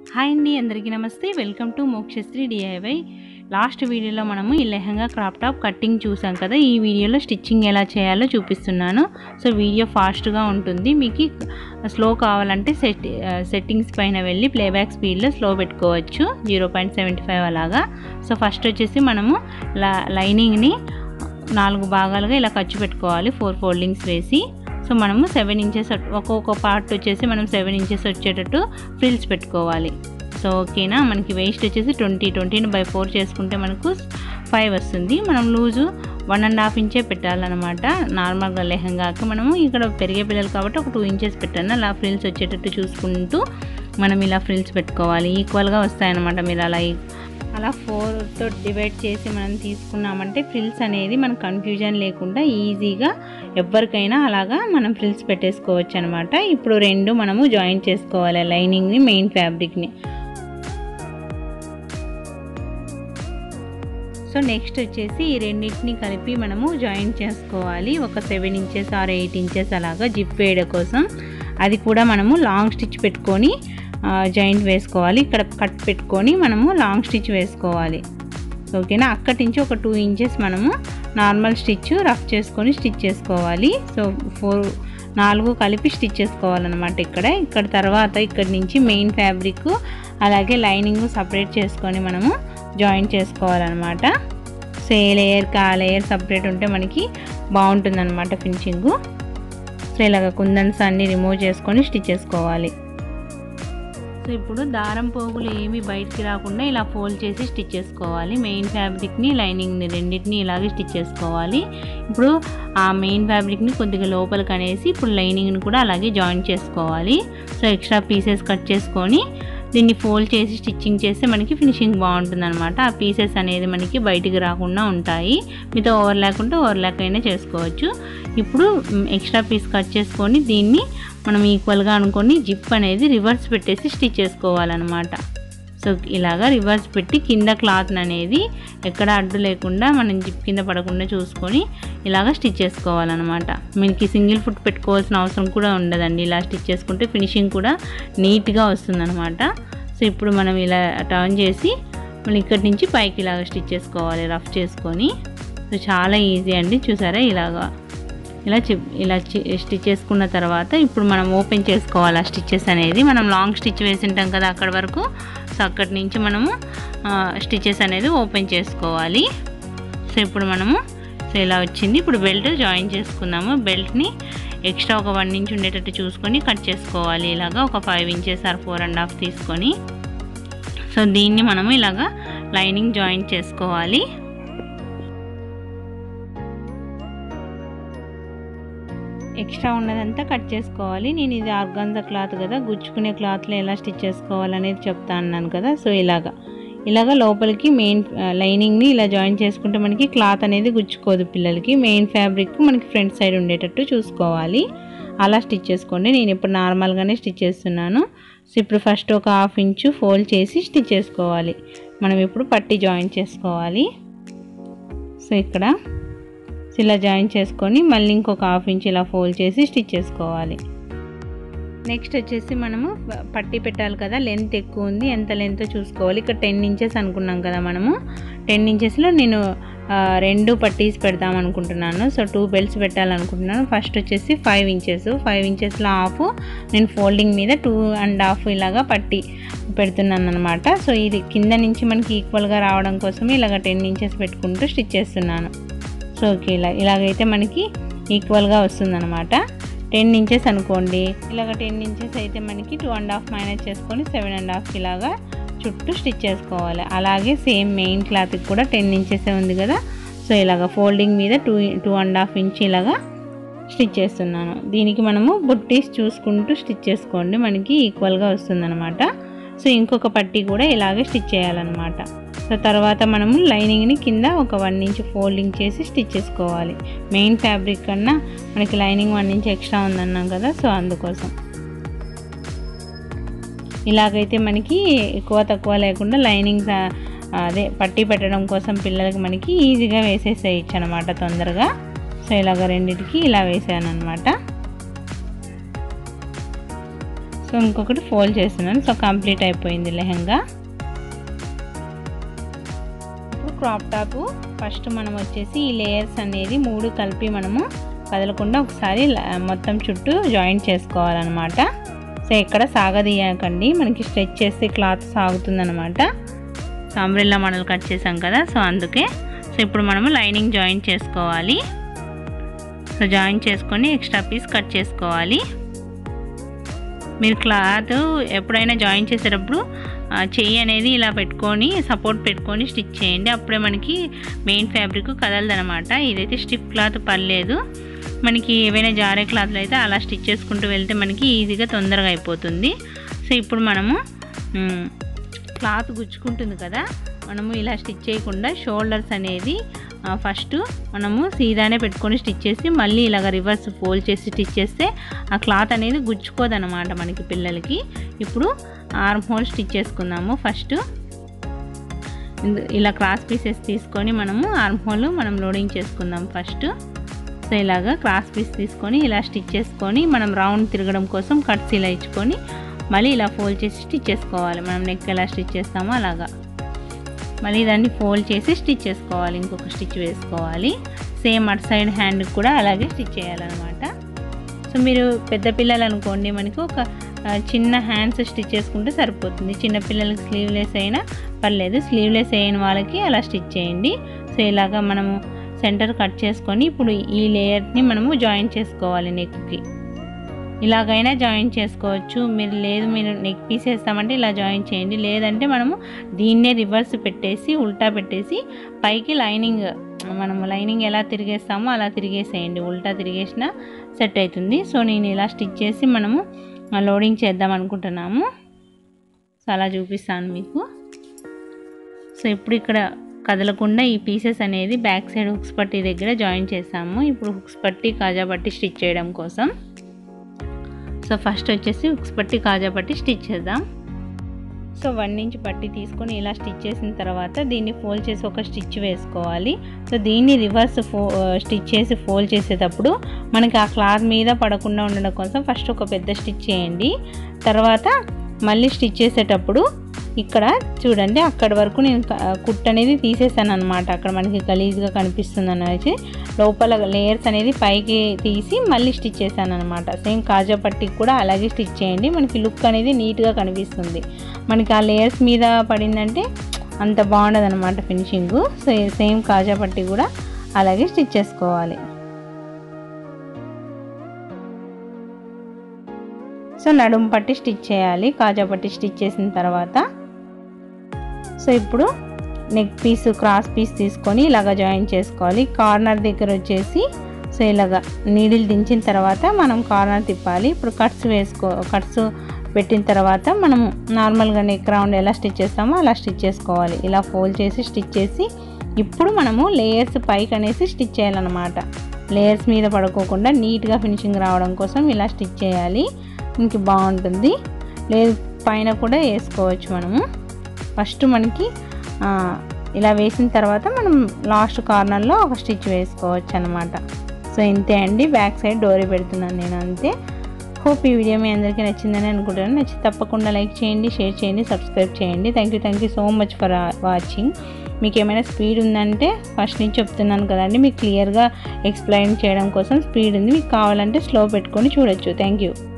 hi అండి అందరికీ నమస్తే welcome to Mokshasri DIY last వీడియోలో మనము ఈ లెహంగా క్రాప్ టాప్ కట్టింగ్ చూసాం కదా ఈ వీడియోలో స్టిచ్చింగ్ ఎలా చేయాలో చూపిస్తున్నాను సో వీడియో ఫాస్ట్గా ఉంటుంది మీకు స్లో కావాలంటే సెట్ సెట్టింగ్స్ పైన వెళ్ళి ప్లేబ్యాక్ స్పీడ్లో స్లో పెట్టుకోవచ్చు జీరో పాయింట్ సెవెంటీ ఫైవ్ అలాగా సో ఫస్ట్ వచ్చేసి మనము లైనింగ్ని నాలుగు భాగాలుగా ఇలా ఖర్చు పెట్టుకోవాలి ఫోర్ ఫోల్డింగ్స్ వేసి సో మనము సెవెన్ ఇంచెస్ ఒక్కొక్క పార్ట్ వచ్చేసి మనం సెవెన్ ఇంచెస్ వచ్చేటట్టు ఫ్రిల్స్ పెట్టుకోవాలి సో ఓకేనా మనకి వేస్ట్ వచ్చేసి ట్వంటీ ట్వంటీని బై ఫోర్ చేసుకుంటే మనకు ఫైవ్ వస్తుంది మనం లూజు వన్ అండ్ హాఫ్ ఇంచే పెట్టాలన్నమాట నార్మల్గా లెహంగాకి మనము ఇక్కడ పెరిగే పిల్లలు కాబట్టి ఒక టూ ఇంచెస్ పెట్టాను అలా ఫ్రిల్స్ వచ్చేటట్టు చూసుకుంటూ మనం ఇలా ఫ్రిల్స్ పెట్టుకోవాలి ఈక్వల్గా వస్తాయన్నమాట మీరు అలా అలా ఫోర్తో డివైడ్ చేసి మనం తీసుకున్నామంటే ఫ్రిల్స్ అనేది మనకు కన్ఫ్యూజన్ లేకుండా ఈజీగా ఎవరికైనా అలాగా మనం ఫ్రిల్స్ పెట్టేసుకోవచ్చు అనమాట ఇప్పుడు రెండు మనము జాయిన్ చేసుకోవాలి లైనింగ్ని మెయిన్ ఫ్యాబ్రిక్ని సో నెక్స్ట్ వచ్చేసి ఈ రెండింటిని కలిపి మనము జాయిన్ చేసుకోవాలి ఒక seven inches or eight inches అలాగా జిప్ వేయడం కోసం అది కూడా మనము లాంగ్ స్టిచ్ పెట్టుకొని జాయింట్ వేసుకోవాలి ఇక్కడ కట్ పెట్టుకొని మనము లాంగ్ స్టిచ్ వేసుకోవాలి ఓకేనా అక్కడి నుంచి ఒక టూ ఇంచెస్ మనము నార్మల్ స్టిచ్ రఫ్ చేసుకొని స్టిచ్ చేసుకోవాలి సో ఫోర్ నాలుగు కలిపి స్టిచ్ చేసుకోవాలన్నమాట ఇక్కడ ఇక్కడ తర్వాత ఇక్కడ నుంచి మెయిన్ ఫ్యాబ్రిక్ అలాగే లైనింగ్ సపరేట్ చేసుకొని మనము జాయిన్ చేసుకోవాలన్నమాట సో ఏ లేయర్ కా లేయర్ సపరేట్ ఉంటే మనకి బాగుంటుందన్నమాట ఫినిషింగు సో ఇలాగ కుందన్స్ అన్నీ రిమూవ్ చేసుకొని స్టిచ్ చేసుకోవాలి సో ఇప్పుడు దారం పోగులు ఏమి బయటికి రాకుండా ఇలా ఫోల్డ్ చేసి స్టిచ్ చేసుకోవాలి మెయిన్ ఫ్యాబ్రిక్ని లైనింగ్ని రెండింటిని ఇలాగే స్టిచ్ చేసుకోవాలి ఇప్పుడు ఆ మెయిన్ ఫ్యాబ్రిక్ని కొద్దిగా లోపలికి అనేసి ఇప్పుడు లైనింగ్ని కూడా అలాగే జాయిన్ చేసుకోవాలి సో ఎక్స్ట్రా పీసెస్ కట్ చేసుకొని దీన్ని ఫోల్డ్ చేసి స్టిచ్చింగ్ చేస్తే మనకి ఫినిషింగ్ బాగుంటుంది అనమాట ఆ పీసెస్ అనేది మనకి బయటికి రాకుండా ఉంటాయి మీతో ఓవర్ లేకుంటే ఓవర్ ల్యాక్ అయినా చేసుకోవచ్చు ఇప్పుడు ఎక్స్ట్రా పీస్ కట్ చేసుకొని దీన్ని మనం ఈక్వల్గా అనుకొని జిప్ అనేది రివర్స్ పెట్టేసి స్టిచ్ చేసుకోవాలన్నమాట సో ఇలాగా రివర్స్ పెట్టి కింద క్లాత్ అనేది ఎక్కడ అడ్డు లేకుండా మనం జిప్ కింద పడకుండా చూసుకొని ఇలాగ స్టిచ్ చేసుకోవాలన్నమాట మనకి సింగిల్ ఫుట్ పెట్టుకోవాల్సిన అవసరం కూడా ఉండదండి ఇలా స్టిచ్ చేసుకుంటే ఫినిషింగ్ కూడా నీట్గా వస్తుందన్నమాట సో ఇప్పుడు మనం ఇలా టర్న్ చేసి మనం ఇక్కడి నుంచి పైకి ఇలాగ స్టిచ్ చేసుకోవాలి రఫ్ చేసుకొని సో చాలా ఈజీ అండి చూసారా ఇలాగా ఇలా ఇలా స్టిచ్ చేసుకున్న తర్వాత ఇప్పుడు మనం ఓపెన్ చేసుకోవాలి ఆ స్టిచ్చెస్ అనేది మనం లాంగ్ స్టిచ్ వేసి ఉంటాం కదా అక్కడ వరకు సో అక్కడి నుంచి మనము స్టిచ్చెస్ అనేది ఓపెన్ చేసుకోవాలి సో ఇప్పుడు మనము సో ఇలా వచ్చింది ఇప్పుడు బెల్ట్ జాయిన్ చేసుకుందాము బెల్ట్ని ఎక్స్ట్రా ఒక వన్ ఇంచ్ ఉండేటట్టు చూసుకొని కట్ చేసుకోవాలి ఇలాగా ఒక five inches or four and half తీసుకొని సో దీన్ని మనము ఇలాగా లైనింగ్ జాయిన్ చేసుకోవాలి ఎక్స్ట్రా ఉన్నదంతా కట్ చేసుకోవాలి నేను ఇది ఆర్గాన్జా క్లాత్ కదా గుచ్చుకునే క్లాత్లో ఎలా స్టిచ్ చేసుకోవాలనేది చెప్తా అన్నాను కదా సో ఇలాగా ఇలాగ లోపలికి మెయిన్ లైనింగ్ని ఇలా జాయిన్ చేసుకుంటే మనకి క్లాత్ అనేది గుచ్చుకోదు పిల్లలకి మెయిన్ ఫ్యాబ్రిక్ మనకి ఫ్రంట్ సైడ్ ఉండేటట్టు చూసుకోవాలి అలా స్టిచ్ చేసుకోండి నేను ఇప్పుడు నార్మల్గానే స్టిచ్ చేస్తున్నాను సో ఇప్పుడు ఫస్ట్ ఒక హాఫ్ ఇంచు ఫోల్డ్ చేసి స్టిచ్ చేసుకోవాలి మనం ఇప్పుడు పట్టి జాయిన్ చేసుకోవాలి సో ఇక్కడ ఇలా జాయిన్ చేసుకొని మళ్ళీ ఇంకొక హాఫ్ ఇంచ్ ఇలా ఫోల్డ్ చేసి స్టిచ్ చేసుకోవాలి నెక్స్ట్ వచ్చేసి మనము పట్టి పెట్టాలి కదా లెంత్ ఎక్కువ ఉంది ఎంత లెంత్ చూసుకోవాలి ఇక్కడ టెన్ ఇంచెస్ అనుకున్నాం కదా మనము టెన్ ఇంచెస్లో నేను రెండు పట్టీస్ పెడదాం అనుకుంటున్నాను సో టూ బెల్ట్స్ పెట్టాలనుకుంటున్నాను ఫస్ట్ వచ్చేసి ఫైవ్ ఇంచెస్ ఫైవ్ ఇంచెస్లో హాఫ్ నేను ఫోల్డింగ్ మీద టూ అండ్ హాఫ్ ఇలాగా పట్టి పెడుతున్నాను అనమాట సో ఇది కింద నుంచి మనకి ఈక్వల్గా రావడం కోసం ఇలాగ టెన్ ఇంచెస్ పెట్టుకుంటూ స్టిచ్ చేస్తున్నాను సో ఓకే ఇలా ఇలాగైతే మనకి ఈక్వల్గా వస్తుందన్నమాట టెన్ ఇంచెస్ అనుకోండి ఇలాగ టెన్ ఇంచెస్ అయితే మనకి టూ అండ్ హాఫ్ మైనస్ చేసుకొని సెవెన్ అండ్ హాఫ్ ఇలాగా చుట్టూ స్టిచ్ చేసుకోవాలి అలాగే సేమ్ మెయిన్ క్లాత్కి కూడా టెన్ ఇంచెసే ఉంది కదా సో ఇలాగ ఫోల్డింగ్ మీద two two and half inch ఇలాగా స్టిచ్ చేస్తున్నాను దీనికి మనము బుట్టీస్ చూసుకుంటూ స్టిచ్ చేసుకోండి మనకి ఈక్వల్గా వస్తుందన్నమాట సో ఇంకొక పట్టీ కూడా ఇలాగే స్టిచ్ చేయాలన్నమాట సో తర్వాత మనము లైనింగ్ని కింద ఒక వన్ ఇంచ్ ఫోల్డింగ్ చేసి స్టిచ్ చేసుకోవాలి మెయిన్ ఫ్యాబ్రిక్ కన్నా మనకి లైనింగ్ వన్ ఇంచ్ ఎక్స్ట్రా ఉందన్నాం కదా సో అందుకోసం ఇలాగైతే మనకి ఎక్కువ తక్కువ లేకుండా లైనింగ్ అదే పట్టి పెట్టడం కోసం పిల్లలకి మనకి ఈజీగా వేసేసేయచ్చు అనమాట తొందరగా సో ఇలాగ రెండింటికి ఇలా వేసాను అనమాట సో ఇంకొకటి ఫోల్డ్ చేస్తున్నాను సో కంప్లీట్ అయిపోయింది లెహంగా ఇప్పుడు క్రాప్ టాప్ ఫస్ట్ మనం వచ్చేసి ఈ లేయర్స్ అనేది మూడు కలిపి మనము కదలకుండా ఒకసారి మొత్తం చుట్టూ జాయింట్ చేసుకోవాలన్నమాట సో ఎక్కడ సాగదీయకండి మనకి స్ట్రెచ్ చేస్తే క్లాత్ సాగుతుందన్నమాట సో అంబ్రెల్లా మోడల్ కట్ చేసాం కదా సో అందుకే సో ఇప్పుడు మనము లైనింగ్ జాయిన్ చేసుకోవాలి సో జాయిన్ చేసుకొని ఎక్స్ట్రా పీస్ కట్ చేసుకోవాలి మీరు క్లాత్ ఎప్పుడైనా జాయిన్ చేసేటప్పుడు చెయ్యి అనేది ఇలా పెట్టుకొని సపోర్ట్ పెట్టుకొని స్టిచ్ చేయండి అప్పుడే మనకి మెయిన్ ఫ్యాబ్రిక్ కదలదనమాట ఇదైతే స్టిఫ్ క్లాత్ పర్లేదు మనకి ఏవైనా జారే క్లాత్లు అయితే అలా స్టిచ్ చేసుకుంటూ వెళ్తే మనకి ఈజీగా తొందరగా అయిపోతుంది సో ఇప్పుడు మనము క్లాత్ గుచ్చుకుంటుంది కదా మనము ఇలా స్టిచ్ చేయకుండా షోల్డర్స్ అనేది ఫస్ట్ మనము సీదానే పెట్టుకొని స్టిచ్ చేసి మళ్ళీ ఇలాగ రివర్స్ ఫోల్డ్ చేసి స్టిచ్ చేస్తే ఆ క్లాత్ అనేది గుచ్చుకోదనమాట మనకి పిల్లలకి ఇప్పుడు ఆర్మ్ హోల్ స్టిచ్ చేసుకుందాము ఫస్ట్ ఇలా క్రాస్ పీసెస్ తీసుకొని మనము ఆర్మ్ హోల్ మనం లోడింగ్ చేసుకుందాం ఫస్ట్ సో ఇలాగా క్రాస్ పీస్ తీసుకొని ఇలా స్టిచ్ చేసుకొని మనం రౌండ్ తిరగడం కోసం కట్స్ ఇలా ఇచ్చుకొని మళ్ళీ ఇలా ఫోల్డ్ చేసి స్టిచ్ చేసుకోవాలి మనం నెక్ ఎలా స్టిచ్ చేస్తామో అలాగా మళ్ళీ దాన్ని ఫోల్డ్ చేసి స్టిచ్ చేసుకోవాలి ఇంకొక స్టిచ్ వేసుకోవాలి సేమ్ అటు సైడ్ హ్యాండ్ కూడా అలాగే స్టిచ్ చేయాలన్నమాట సో మీరు పెద్ద పిల్లలు అనుకోండి మనకి ఒక చిన్న హ్యాండ్స్ స్టిచ్ చేసుకుంటే సరిపోతుంది చిన్న పిల్లలకి స్లీవ్లెస్ అయినా పర్లేదు స్లీవ్లెస్ అయిన వాళ్ళకి అలా స్టిచ్ చేయండి సో ఇలాగా మనము సెంటర్ కట్ చేసుకొని ఇప్పుడు ఈ లేయర్ని మనము జాయిన్ చేసుకోవాలి నెక్కి ఇలాగైనా జాయిన్ చేసుకోవచ్చు మీరు లేదు మీరు నెక్ పీస్ వేస్తామంటే ఇలా జాయిన్ చేయండి లేదంటే మనము దీన్నే రివర్స్ పెట్టేసి ఉల్టా పెట్టేసి పైకి లైనింగ్ మనము లైనింగ్ ఎలా తిరిగేస్తామో అలా తిరిగేసేయండి ఉల్టా తిరిగేసిన సెట్ అవుతుంది సో నేను ఇలా స్టిచ్ చేసి మనము లోడింగ్ చేద్దాం అనుకుంటున్నాము సో అలా చూపిస్తాను మీకు సో ఇప్పుడు ఇక్కడ కదలకుండా ఈ పీసెస్ అనేది బ్యాక్ సైడ్ హుక్స్ పట్టి దగ్గర జాయిన్ చేసాము ఇప్పుడు హుక్స్ పట్టి కాజా పట్టి స్టిచ్ చేయడం కోసం సో ఫస్ట్ వచ్చేసి హుక్స్ పట్టి కాజా పట్టి స్టిచ్ చేద్దాం సో వన్ ఇంచ్ పట్టి తీసుకొని ఇలా స్టిచ్ చేసిన తర్వాత దీన్ని ఫోల్డ్ చేసి ఒక స్టిచ్ వేసుకోవాలి సో దీన్ని రివర్స్ ఫో స్టిచ్ చేసి ఫోల్డ్ చేసేటప్పుడు మనకి ఆ క్లాత్ మీద పడకుండా ఉండడం కోసం ఫస్ట్ ఒక పెద్ద స్టిచ్ చేయండి తర్వాత మళ్ళీ స్టిచ్ చేసేటప్పుడు ఇక్కడ చూడండి అక్కడ వరకు నేను కుట్ అనేది తీసేసాను అనమాట అక్కడ మనకి గలీజ్గా కనిపిస్తుంది అనేసి లోపల లేయర్స్ అనేది పైకి తీసి మళ్ళీ స్టిచ్ చేశాను అనమాట సేమ్ కాజా పట్టికి కూడా అలాగే స్టిచ్ చేయండి మనకి లుక్ అనేది నీట్గా కనిపిస్తుంది మనకి ఆ లేయర్స్ మీద పడిందంటే అంత బాగుండదు అనమాట ఫినిషింగ్ సో సేమ్ కాజా పట్టి కూడా అలాగే స్టిచ్ చేసుకోవాలి సో నడుం పట్టి స్టిచ్ చేయాలి కాజా పట్టి స్టిచ్ చేసిన తర్వాత సో ఇప్పుడు నెక్ పీస్ క్రాస్ పీస్ తీసుకొని ఇలాగ జాయిన్ చేసుకోవాలి కార్నర్ దగ్గర వచ్చేసి సో ఇలాగ నీడిల్ దించిన తర్వాత మనం కార్నర్ తిప్పాలి ఇప్పుడు కట్స్ వేసుకో కట్స్ పెట్టిన తర్వాత మనం నార్మల్గా నెక్ రౌండ్ ఎలా స్టిచ్ చేస్తామో అలా స్టిచ్ చేసుకోవాలి ఇలా ఫోల్డ్ చేసి స్టిచ్ చేసి ఇప్పుడు మనము లేయర్స్ పైకి అనేసి స్టిచ్ చేయాలన్నమాట లేయర్స్ మీద పడుకోకుండా నీట్గా ఫినిషింగ్ రావడం కోసం ఇలా స్టిచ్ చేయాలి ఇంక బాగుంటుంది లేదు పైన కూడా వేసుకోవచ్చు మనము ఫస్ట్ మనకి ఇలా వేసిన తర్వాత మనం లాస్ట్ కార్నర్లో ఒక స్టిచ్ వేసుకోవచ్చు అనమాట సో ఇంతే అండి బ్యాక్ సైడ్ డోరీ పెడుతున్నాను నేను అంతే హోప్ ఈ వీడియో మీ అందరికీ నచ్చిందని అనుకుంటున్నాను నచ్చి తప్పకుండా లైక్ చేయండి షేర్ చేయండి సబ్స్క్రైబ్ చేయండి thank you thank you so much for watching మీకు ఏమైనా స్పీడ్ ఉందంటే ఫస్ట్ నుంచి చెప్తున్నాను కదండి మీకు క్లియర్గా ఎక్స్ప్లెయిన్ చేయడం కోసం స్పీడ్ ఉంది మీకు కావాలంటే స్లో పెట్టుకొని చూడొచ్చు థ్యాంక్ యూ